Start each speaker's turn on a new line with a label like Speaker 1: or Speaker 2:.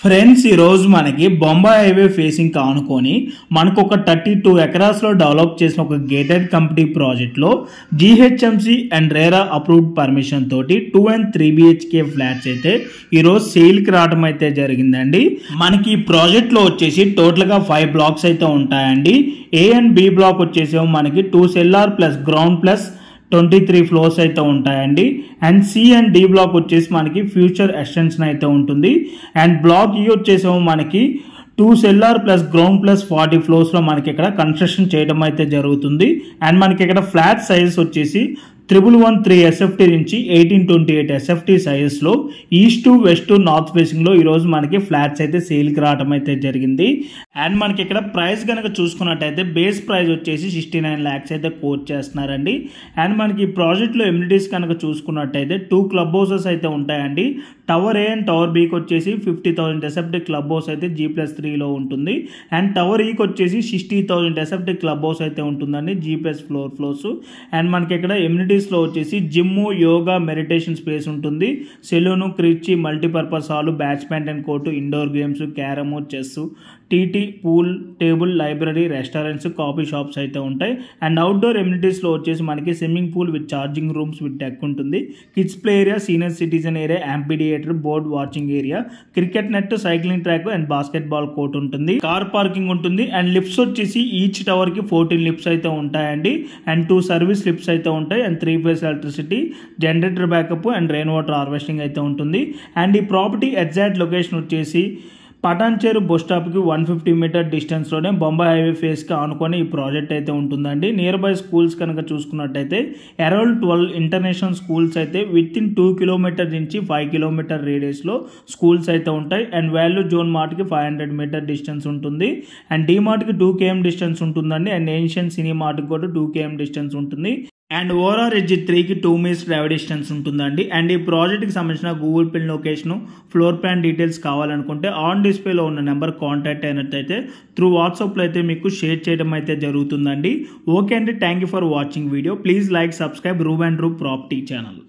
Speaker 1: friends ఈరోజు మనకి Bombay highway facing ఆనుకొని మనకు ఒక థర్టీ టూ ఎకరాస్లో డెవలప్ చేసిన ఒక గేటెడ్ కంపెనీ ప్రాజెక్ట్లో GHMC and RERA approved permission తోటి two and three BHK flats అయితే ఈరోజు సేల్కి రావడం అయితే జరిగిందండి మనకి ఈ ప్రాజెక్ట్లో వచ్చేసి టోటల్గా ఫైవ్ బ్లాక్స్ అయితే ఉంటాయండి ఏ అండ్ బి బ్లాక్ వచ్చేసి మనకి two cellar plus ground plus twenty three floors అయితే ఉంటాయండి and C and D block వచ్చేసి మనకి ఫ్యూచర్ ఎక్స్టెన్షన్ అయితే ఉంటుంది అండ్ బ్లాక్ ఈ వచ్చేసేమో మనకి two cellar plus ground plus forty ఫ్లోర్స్లో మనకి ఇక్కడ కన్స్ట్రక్షన్ చేయడం అయితే జరుగుతుంది అండ్ మనకి ఇక్కడ ఫ్లాట్ సైజెస్ వచ్చేసి త్రిబుల్ వన్ త్రీ ఎస్ఎఫ్టీ నుంచి ఎయిటీన్ ట్వంటీ ఎయిట్ ఎస్ఎఫ్టీ సైజెస్లో ఈస్ట్ వెస్ట్ నార్త్ ఫేసింగ్లో ఈరోజు మనకి ఫ్లాట్స్ అయితే సేల్కి రావడం అయితే జరిగింది అండ్ మనకి ఇక్కడ ప్రైస్ కనుక చూసుకున్నట్టయితే బేస్ ప్రైస్ వచ్చేసి సిక్స్టీ నైన్ ల్యాక్స్ అయితే కోట్ చేస్తున్నారండి అండ్ మనకి ఈ ప్రాజెక్ట్లో ఎమ్యూనిటీస్ కనుక చూసుకున్నట్టయితే టూ క్లబ్ హౌసెస్ అయితే ఉంటాయండి టవర్ ఏ అండ్ టవర్ బీకి వచ్చేసి fifty thousand SFT club house అయితే జీ ప్లస్ త్రీలో ఉంటుంది అండ్ టవర్ ఈకి వచ్చేసి sixty thousand SFT club house అయితే ఉంటుందండి G plus floor floors and మనకి ఇక్కడ ఎమ్యూనిటీస్లో వచ్చేసి జిమ్ యోగా మెడిటేషన్ స్పేస్ ఉంటుంది సెలూను క్రిచి మల్టీపర్పస్ హాల్ బ్యాట్స్మెన్ and court indoor games carrom chess TT pool table library restaurants coffee shops అయితే ఉంటాయి అండ్ అవుట్డోర్ ఎమ్యూనిటీస్లో వచ్చేసి మనకి swimming pool with changing rooms with deck ఉంటుంది kids play area senior citizen area amphitheatre bird watching area cricket net cycling track and basketball court ఉంటుంది car parking ఉంటుంది and lifts వచ్చేసి each tower కి fourteen lifts అయితే ఉంటాయండి and two service lifts అయితే ఉంటాయి and three phase electricity generator backup and rain water harvesting అయితే ఉంటుంది అండ్ ఈ ప్రాపర్టీ ఎగ్జాక్ట్ లొకేషన్ వచ్చేసి పటాన్చేరు బస్ స్టాప్కి వన్ ఫిఫ్టీ మీటర్ డిస్టెన్స్లోనే బొంబాయి హైవే ఫేస్కి ఆనుకొని ఈ ప్రాజెక్ట్ అయితే ఉంటుందండి నియర్ బై స్కూల్స్ కనుక చూసుకున్నట్టయితే అరౌండ్ ట్వెల్వ్ ఇంటర్నేషనల్ స్కూల్స్ అయితే విత్ ఇన్ టూ కిలోమీటర్ నుంచి ఫైవ్ కిలోమీటర్ రేడియస్లో స్కూల్స్ అయితే ఉంటాయి అండ్ వాల్యూ జోన్ మార్ట్కి ఫైవ్ హండ్రెడ్ మీటర్ డిస్టెన్స్ ఉంటుంది అండ్ డీ మార్ట్కి టూ కేఎం డిస్టెన్స్ ఉంటుందండి అండ్ ఏన్షియన్ సినీ మార్ట్కి కూడా టూ కేఎం డిస్టెన్స్ ఉంటుంది అండ్ ఓవరాల్ ఎడ్జ్ త్రీకి టూ మినిట్స్ డ్రైవ్ డిస్టెన్స్ ఉంటుందండి అండ్ ఈ ప్రాజెక్ట్కి సంబంధించిన Google pin location floor plan details కావాలనుకుంటే ఆన్ డిస్ప్లేలో ఉన్న నెంబర్ కాంటాక్ట్ అయినట్టయితే త్రూ వాట్సాప్లో అయితే మీకు షేర్ చేయడం అయితే జరుగుతుందండి ఓకే అండి thank you for watching video please like subscribe రూబ్ అండ్ రూబ్ ప్రాపర్టీ ఛానల్